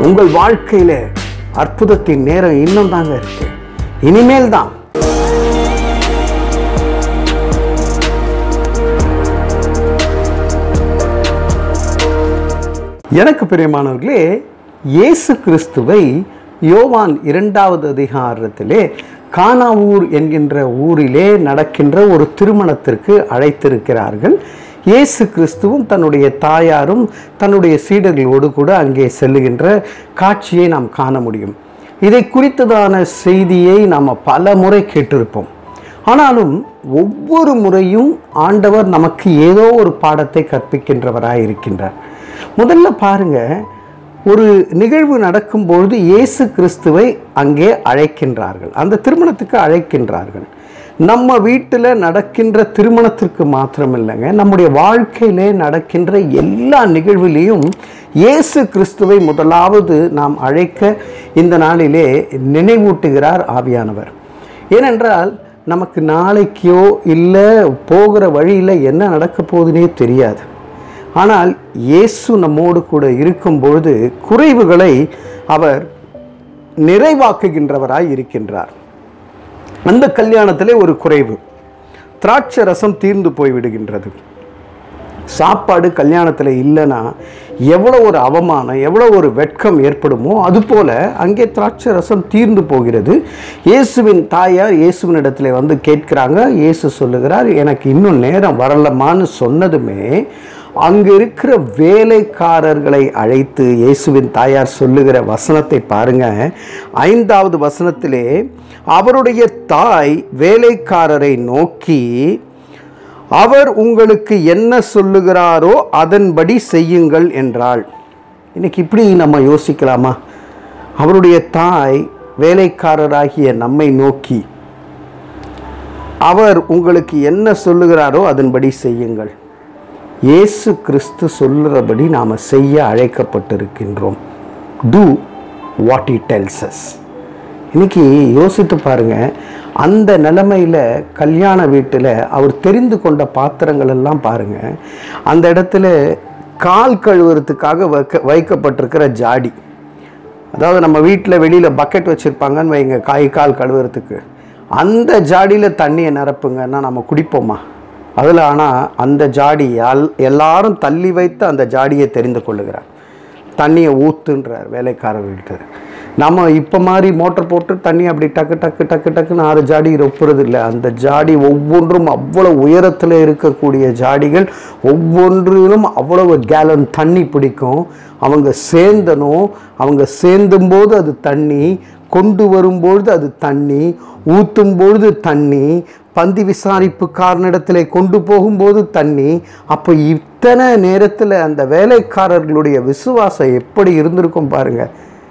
உங்கள் வாழ்க்கையில அற்புதத்தின் நேரம் இன்னும் தாங்க இருக்கு இனிமேல் தான் எனக்கு பிரியமானவர்களே இயேசு கிறிஸ்துவை யோவான் இரண்டாவது அதிகாரத்திலே கானாவூர் என்கின்ற ஊரிலே நடக்கின்ற ஒரு திருமணத்திற்கு அழைத்திருக்கிறார்கள் இயேசு கிறிஸ்துவும் தன்னுடைய தாயாரும் தன்னுடைய சீடர்களோடு கூட அங்கே செல்லுகின்ற காட்சியை நாம் காண முடியும் இதை குறித்ததான செய்தியை நாம் பல முறை கேட்டிருப்போம் ஆனாலும் ஒவ்வொரு முறையும் ஆண்டவர் நமக்கு ஏதோ ஒரு பாடத்தை கற்பிக்கின்றவராய் இருக்கின்றார் முதல்ல பாருங்க ஒரு நிகழ்வு நடக்கும்பொழுது இயேசு கிறிஸ்துவை அங்கே அழைக்கின்றார்கள் அந்த திருமணத்துக்கு அழைக்கின்றார்கள் நம்ம வீட்டில் நடக்கின்ற திருமணத்திற்கு மாத்திரம் இல்லைங்க நம்முடைய வாழ்க்கையிலே நடக்கின்ற எல்லா நிகழ்விலையும் இயேசு கிறிஸ்துவை முதலாவது நாம் அழைக்க இந்த நாளிலே நினைவூட்டுகிறார் ஆவியானவர் ஏனென்றால் நமக்கு நாளைக்கோ இல்லை போகிற வழியில் என்ன நடக்க போகுதுன்னே தெரியாது ஆனால் இயேசு நம்மோடு கூட இருக்கும் பொழுது குறைவுகளை அவர் நிறைவாக்குகின்றவராய் இருக்கின்றார் அந்த கல்யாணத்திலே ஒரு குறைவு திராட்சை ரசம் தீர்ந்து போய்விடுகின்றது சாப்பாடு கல்யாணத்தில் இல்லைன்னா எவ்வளோ ஒரு அவமானம் எவ்வளோ ஒரு வெட்கம் ஏற்படுமோ அதுபோல அங்கே திராட்சை ரசம் தீர்ந்து போகிறது இயேசுவின் தாயார் இயேசுவின் இடத்துல வந்து கேட்குறாங்க இயேசு சொல்லுகிறார் எனக்கு இன்னும் நேரம் வரலமான்னு சொன்னதுமே அங்கு இருக்கிற வேலைக்காரர்களை அழைத்து இயேசுவின் தாயார் சொல்லுகிற வசனத்தை பாருங்க ஐந்தாவது வசனத்திலே அவருடைய தாய் வேலைக்காரரை நோக்கி அவர் உங்களுக்கு என்ன சொல்லுகிறாரோ அதன்படி செய்யுங்கள் என்றாள் இன்னைக்கு இப்படி நம்ம யோசிக்கலாமா அவருடைய தாய் வேலைக்காரராகிய நம்மை நோக்கி அவர் உங்களுக்கு என்ன சொல்லுகிறாரோ அதன்படி செய்யுங்கள் இயேசு கிறிஸ்து சொல்லுறபடி நாம் செய்ய அழைக்கப்பட்டிருக்கின்றோம் do what he tells us இன்னைக்கு யோசித்து பாருங்க அந்த நிலைமையில் கல்யாண வீட்டில் அவர் தெரிந்து கொண்ட பாத்திரங்கள் எல்லாம் பாருங்க அந்த இடத்துல கால் கழுவுறதுக்காக வைக்க வைக்கப்பட்டிருக்கிற ஜாடி அதாவது நம்ம வீட்டில் வெளியில் பக்கெட் வச்சுருப்பாங்கன்னு வைங்க காய் கால் கழுவுறதுக்கு அந்த ஜாடியில் தண்ணியை நிரப்புங்கன்னா நம்ம குடிப்போமா அதில் ஆனால் அந்த ஜாடி எல் எல்லாரும் தள்ளி வைத்து அந்த ஜாடியை தெரிந்து கொள்ளுகிறார் தண்ணியை ஊத்துன்றார் வேலைக்காரர்கள்ட்ட நம்ம இப்போ மாதிரி மோட்டர் போட்டு தண்ணி அப்படி டக்கு டக்கு டக்கு டக்குன்னு ஆறு ஜாடி ரொப்புறது இல்லை அந்த ஜாடி ஒவ்வொன்றும் அவ்வளோ உயரத்தில் இருக்கக்கூடிய ஜாடிகள் ஒவ்வொன்றிலும் அவ்வளவு கேலன் தண்ணி பிடிக்கும் அவங்க சேர்ந்தனும் அவங்க சேர்ந்தும் போது அது தண்ணி கொண்டு வரும்பொழுது அது தண்ணி ஊற்றும் பொழுது தண்ணி பந்தி விசாரிப்புக்காரனிடத்தில் கொண்டு போகும்போது தண்ணி அப்போ இத்தனை நேரத்தில் அந்த வேலைக்காரர்களுடைய விசுவாசம் எப்படி இருந்திருக்கும் பாருங்க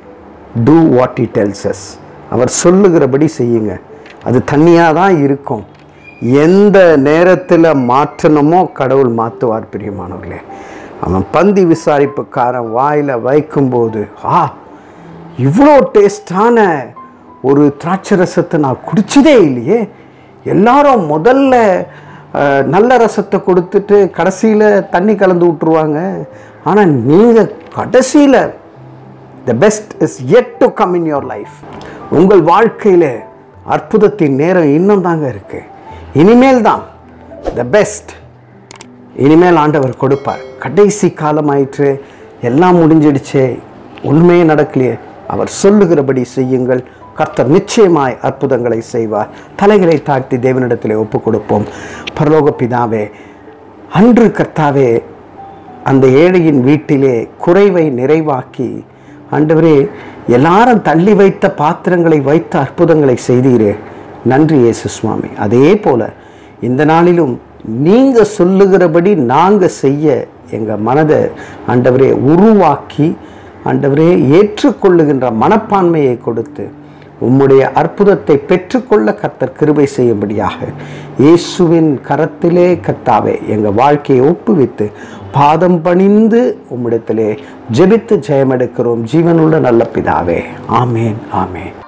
டூ வாட் இ டெல்சஸ் அவர் சொல்லுகிறபடி செய்யுங்க அது தண்ணியாக தான் இருக்கும் எந்த நேரத்தில் மாற்றணுமோ கடவுள் மாற்றுவார் பிரியமானவர்களே அவன் பந்தி விசாரிப்புக்காரன் வாயில் வைக்கும்போது ஆ இவ்வளோ டேஸ்டான ஒரு திராட்சை ரசத்தை நான் குடிச்சதே இல்லையே எல்லாரும் முதல்ல அஹ், நல்ல ரசத்தை கொடுத்துட்டு கடைசியில் தண்ணி கலந்து விட்டுருவாங்க ஆனால் நீங்கள் கடைசியில் the best is yet to come in your life உங்கள் வாழ்க்கையில் அற்புதத்தின் நேரம் இன்னும் தாங்க இருக்கு இனிமேல் தான் த பெஸ்ட் இனிமேல் ஆண்டவர் கொடுப்பார் கடைசி காலம் ஆயிற்று எல்லாம் முடிஞ்சிடுச்சே உண்மையே நடக்கலையே அவர் சொல்லுகிறபடி செய்யுங்கள் கர்த்தர் நிச்சயமாய் அற்புதங்களை செய்வார் தலைகளை தாழ்த்தி தேவனிடத்திலே ஒப்புக் கொடுப்போம் பரலோக பிதாவே அன்று கர்த்தாவே அந்த ஏழையின் வீட்டிலே குறைவை நிறைவாக்கி ஆண்டவரே எல்லாரும் தள்ளி வைத்த பாத்திரங்களை வைத்த அற்புதங்களை செய்தீரே நன்றி இயேசு சுவாமி அதே போல இந்த நாளிலும் நீங்க சொல்லுகிறபடி நாங்க செய்ய எங்க மனதை ஆண்டவரே உருவாக்கி ஆண்டவரே ஏற்றுக்கொள்ளுகின்ற மனப்பான்மையை கொடுத்து உம்முடைய அற்புதத்தை பெற்றுக்கொள்ள கர்த்தர் கிருபை செய்யும்படியாக இயேசுவின் கரத்திலே கர்த்தாவே எங்கள் வாழ்க்கையை ஒப்புவித்து பாதம் பணிந்து உம்மிடத்திலே ஜெபித்து ஜெயமெடுக்கிறோம் ஜீவனுள்ள நல்ல பிதாவே ஆமேன் ஆமேன்